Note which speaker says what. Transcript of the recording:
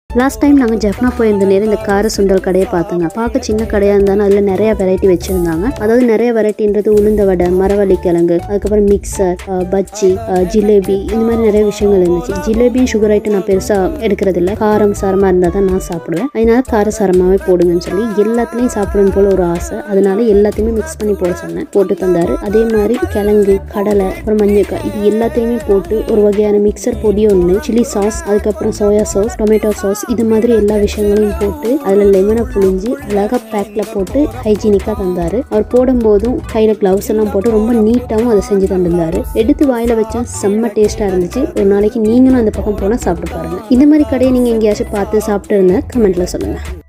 Speaker 1: last time நாங்கள் ஜெஃப்னா போயிருந்த நேரம் இந்த கார சுண்டல் கடையை பார்த்தோங்க பார்க்க சின்ன கடையாக இருந்தாலும் அதில் நிறைய வெரைட்டி வச்சுருந்தாங்க அதாவது நிறைய வெரைட்டின்றது உளுந்த வடை மரவள்ளி கிழங்கு அதுக்கப்புறம் மிக்சர் அஹ், பஜ்ஜி அஹ், ஜிலேபி இந்த மாதிரி நிறைய விஷயங்கள் இருந்துச்சு ஜிலேபியும் சுகர் ஐட்டம் நான் பெருசாக எடுக்கிறதில்ல காரம் சாரமாக இருந்தால் தான் நான் சாப்பிடுவேன் அதனால கார சாரமாகவே போடுங்கன்னு சொல்லி எல்லாத்துலேயும் சாப்பிடணும் போல ஒரு ஆசை அதனால எல்லாத்தையுமே மிக்ஸ் பண்ணி போட சொன்னேன் போட்டு தந்தார் அதே மாதிரி கிழங்கு கடலை அப்புறம் மஞ்சக்காய் இது எல்லாத்தையுமே போட்டு ஒரு வகையான மிக்சர் பொடி ஒன்று சில்லி சாஸ் அதுக்கப்புறம் சோயா சாஸ் டொமேட்டோ சாஸ் இது மாதிரி எல்லா விஷயங்களையும் போட்டு அதில் லெமனை புழிஞ்சு அழகாக பேக்கில் போட்டு ஹைஜீனிக்காக தந்தார் அவர் போடும்போதும் கையில் க்ளவுஸ் எல்லாம் போட்டு ரொம்ப நீட்டாகவும் அதை செஞ்சு தந்திருந்தாரு எடுத்து வாயில் வச்சா செம்ம டேஸ்ட்டாக இருந்துச்சு ஒரு நாளைக்கு நீங்களும் அந்த பக்கம் போனால் சாப்பிட்டு பாருங்கள் இந்த மாதிரி கடையை நீங்கள் எங்கேயாச்சும் பார்த்து சாப்பிட்டு இருந்தால் கமெண்ட்டில் சொல்லுங்கள்